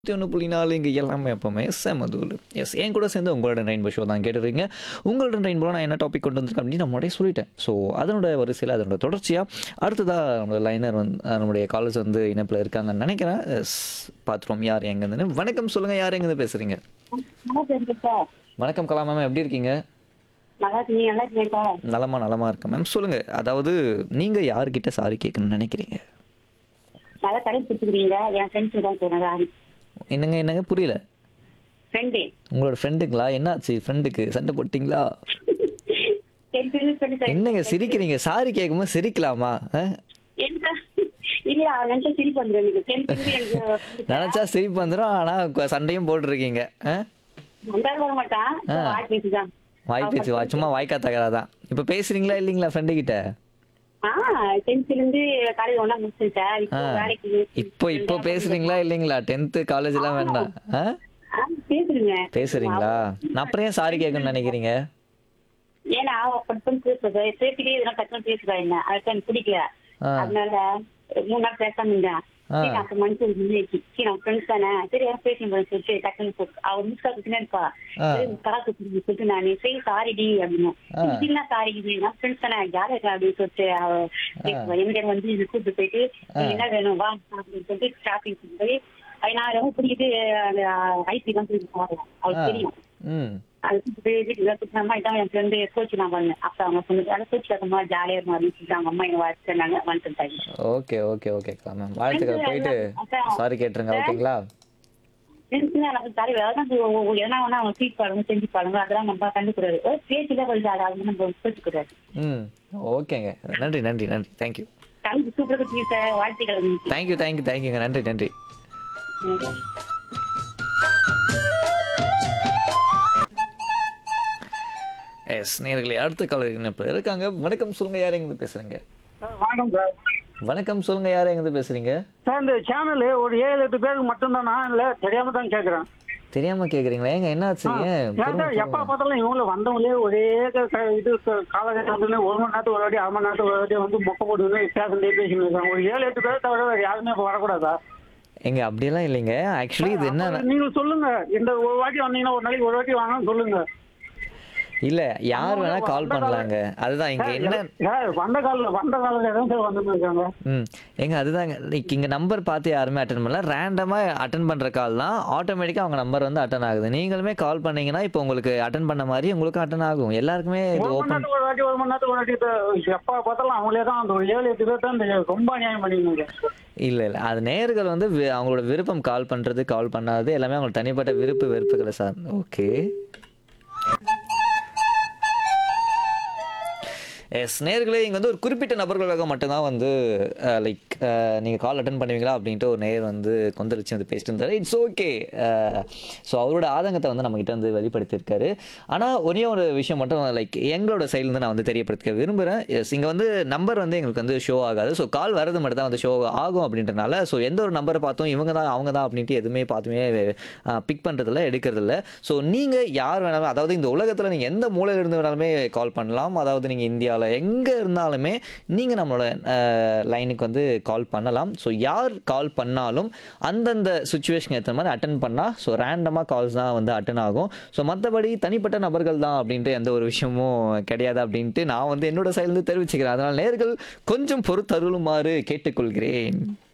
ஒன்று புள்ளி நாலு இங்கே எல்லாமே எப்போவுமே செமதூல் எஸ் என் கூட சேர்ந்து உங்களோட ரெயின்போ ஷோ தான் கேட்டுருக்கீங்க உங்களோட ரெயின்போ நான் என்ன டாபிக் கொண்டு வந்திருக்கேன் அப்படின்னு நான் முன்னாடியே சொல்லிட்டேன் ஸோ அதனோட வரிசையில் அதனோட தொடர்ச்சியாக அடுத்ததாக நம்மளோட லைனர் வந்து அஹ், நம்முடைய காலேஜ் வந்து இணைப்பில் இருக்காங்கன்னு நினைக்கிறேன் எஸ் பார்த்துருவோம் யார் எங்கேருந்துன்னு வணக்கம் சொல்லுங்கள் யார் எங்கேருந்து பேசுகிறீங்க நல்லா இருக்கு சார் வணக்கம் கலா மேம் எப்படி இருக்கீங்க நல்லா இருக்கீங்க நல்லா இருக்கீங்க சார் நலமா நலமா இருக்கேன் மேம் சொல்லுங்கள் அதாவது நீங்கள் யார்கிட்ட சாரி கேட்கணும்னு நினைக்கிறீங்க நல்லா கடை பிடிச்சிக்கிறீங்க என் ஃப்ரெண்ட்ஸ் தான் சொன்னதா என்னங்க என்னங்க புரியல ஃப்ரெண்டு உங்களோட ஃப்ரெண்டுங்களா என்னாச்சு ஃப்ரெண்டுக்கு சண்டை போட்டிங்களா ஃப்ரெண்டு என்னங்க சிரிக்கிறீங்க சாரி கேட்கும்போது சிரிக்கலாமா ஆ? இல்ல அவன் நினைச்சா சிரிப்பு வந்துடும் எனக்கு டென்த்து எனக்கு நினைச்சா சிரிப்பு வந்துடும் ஆனா கொ- சண்டையும் போட்டிருக்கீங்க ஆ? வந்தாலும் வர மாட்டான் வாய் பேசிதான் வாய் பேச்சு வா சும்மா வாய்க்கா தகராதான் இப்போ பேசுறீங்களா இல்லைங்களா ஃப்ரெண்டு கிட்ட ஆ டென்த்ல இருந்து காலேஜ் ஒண்ணா முடிச்சேன் சார் இப்போ ஆ. வேலைக்கு இப்போ இப்போ பேசுறீங்களா இல்லைங்களா டென்த்து காலேஜ் எல்லாம் வேண்டாம் ஆ? ஆ, பேசுறேங்க பேசுறீங்களா நான் அப்புறம் ஏன் சாரி கேட்கணும்னு நினைக்கிறீங்க ஏன்னா அவ பட்டம் பேசுறது பேசிட்டே இதெல்லாம் டக்குனு பேசுறா என்ன அதுக்கு எனக்கு பிடிக்கல ஆ. அதனால மூணு நாள் பேசாம இருந்தேன் ஆ. சரி, அப்ப மனுஷன் முன்னேறி சரி நம்ம ஃப்ரெண்ட்ஸ் தானே சரி யாரும் பேசி சொல்லிட்டு டக்குனு போ- அவ மிஸ் காத்துனே இருப்பா ஆ. சரி, கலா குத்துன்னு சொல்லிட்டு நான் சரி சாரி டி அப்படின்னு ஆ. இதுனா சாரி இது நான் ஃப்ரெண்ட்ஸ் தானே யாரும் இருக்கா அப்படின்னு சொல்லிட்டு அவ பேசுவா. எங்க வந்து இது கூப்பிட்டு போயிட்டு நீ என்ன வேணும் வா அப்படின்னு சொல்லிட்டு ஷாப்பிங் போய் அது நான் ரொம்ப பிடிக்கிட்டு அந்த ஐசி தான் போய் பாருவேன் ஆ. அவளுக்கு தெரியும் ம் அது கூப்பிட்டு வீட்டுல கூப்பிட்டாமா இதான் என் ஃப்ரெண்டு கோச் நான் பண்ணேன் அப்ப அவங்க சொன்னது அந்த கோச் அம்மா ஜாலியா இருக்கும் அப்படின்னு சொல்லிட்டு அவங்க அம்மா எங்க வச்சுருந்தாங்க வந்துட்டாங்க ஓகே ஓகே ஓகே மேம் வாழ்த்துக்கள் போயிட்டு சாரி கேட்டுருங்க ஓகேங்களா எனக்கு தலை அதான் எதனா வேணா அவங்க ஃபீட் பாருங்க செஞ்சு பாருங்க அதெல்லாம் நம்ம கண்டுக்கூடாது பேசிதான் கொஞ்சம் அதை அவங்க நம்ம பேசக்கூடாது ம் ஓகேங்க நன்றி நன்றி நன்றி தேங்க்யூ தலைக்கு சூப்பர் குட்டி சார் வாழ்த்துக்கள் தேங்க்யூ தேங்க்யூ தேங்க்யூங்க நன்றி நன்றி எஸ் நேர்களே அடுத்த காலர் இணைப்பு இருக்காங்க வணக்கம் சொல்லுங்க யார் எங்கிருந்து பேசுறீங்க வணக்கம் சார் வணக்கம் சொல்லுங்க யார் எங்கிருந்து பேசுறீங்க சார் இந்த சேனல் ஒரு ஏழு எட்டு பேருக்கு மட்டும்தானா இல்ல தெரியாம தான் கேக்குறேன் தெரியாம கேக்குறீங்களா ஏங்க என்ன ஆச்சுங்க ஏன் சார் எப்ப பார்த்தாலும் இவங்கள வந்தவங்களே ஒரே க- க- இது க- காலகட்டம் வந்து ஒரு மணி நேரத்துக்கு ஒரு வாட்டி அரை மணி நேரத்துக்கு ஒரு வாட்டி வந்து மொக்க போட்டு பேசுறதே பேசிட்டு இருக்காங்க ஒரு ஏழு எட்டு பேர் தவிர வேற யாருமே இப்ப வரக்கூடாதா எங்க அப்படியெல்லாம் இல்லைங்க ஆக்சுவலி இது என்ன நீங்க சொல்லுங்க இந்த ஒரு வாட்டி வந்தீங்கன்னா ஒரு நாளைக்கு ஒரு வாட்டி வாங்கன்னு சொல்லுங்க இல்ல யார் வேணா கால் பண்ணலாங்க அதுதான் இங்க என்ன சார் வந்த காலில் வந்த காலில் தான் சார் வந்துட்டு இருக்காங்க ம் எங்க அதுதாங்க லைக் இங்க நம்பர் பார்த்து யாருமே அட்டன் பண்ணல ரேண்டமா அட்டன் பண்ற கால் தான் ஆட்டோமேட்டிக்கா அவங்க நம்பர் வந்து அட்டன் ஆகுது நீங்களுமே கால் பண்ணீங்கன்னா இப்போ உங்களுக்கு அட்டன் பண்ண மாதிரி உங்களுக்கு அட்டன் ஆகும் எல்லாருக்குமே இது ஒரு மணி ஓப்பன் நேரத்துக்கு ஒரு வாட்டி ஒரு மணி நேரத்துக்கு ஒரு வாட்டி இப்ப எப்ப பார்த்தாலும் அவங்களே தான் அந்த ஒரு ஏழு எட்டு பேர் தான் இந்த ரொம்ப அநியாயம் பண்ணிக்கணுங்க இல்ல இல்ல அது நேர்கள் வந்து வி- அவங்களோட விருப்பம் கால் பண்றது கால் பண்ணாதது எல்லாமே அவங்களோட தனிப்பட்ட விருப்பு வெறுப்புகளை சார் ஓகே எஸ் நேர்களே இங்கே வந்து ஒரு குறிப்பிட்ட நபர்களுக்காக மட்டும்தான் வந்து லைக் நீங்கள் கால் அட்டன் பண்ணுவீங்களா அப்படின்ட்டு ஒரு நேர் வந்து கொந்தளிச்சு வந்து பேசிட்டு இருந்தாரு இட்ஸ் ஓகே ஸோ அவரோட ஆதங்கத்தை வந்து நம்மகிட்ட வந்து வெளிப்படுத்தியிருக்காரு ஆனால் ஒரே ஒரு விஷயம் மட்டும் லைக் எங்களோட சைட்லேருந்து நான் வந்து தெரியப்படுத்திக்க விரும்புகிறேன் எஸ் இங்கே வந்து நம்பர் வந்து எங்களுக்கு வந்து ஷோ ஆகாது ஸோ கால் வரது மட்டும் தான் வந்து ஷோ ஆகும் அப்படின்றனால ஸோ எந்த ஒரு நம்பரை பார்த்தும் இவங்க தான் அவங்க தான் அப்படின்ட்டு எதுவுமே பார்த்துமே பிக் பண்ணுறதில்ல எடுக்கிறதில்ல ஸோ நீங்கள் யார் வேணாலும் அதாவது இந்த உலகத்தில் நீங்கள் எந்த மூலையில இருந்து வேணாலுமே கால் பண்ணலாம் அதாவது நீங்கள் இந்தியாவில் எங்கே இருந்தாலுமே நீங்கள் நம்மளோட லைனுக்கு வந்து கால் பண்ணலாம் ஸோ யார் கால் பண்ணாலும் அந்தந்த சுச்சுவேஷன் ஏற்ற மாதிரி அட்டன் பண்ணால் ஸோ ரேண்டமாக கால்ஸ் தான் வந்து அட்டன் ஆகும் ஸோ மற்றபடி தனிப்பட்ட நபர்கள் தான் அப்படின்ட்டு எந்த ஒரு விஷயமும் கிடையாது அப்படின்ட்டு நான் வந்து என்னோட சைட்லேருந்து தெரிவிச்சுக்கிறேன் அதனால் நேர்கள் கொஞ்சம் பொறுத்தருளுமாறு கேட்டுக்கொள்கிறேன்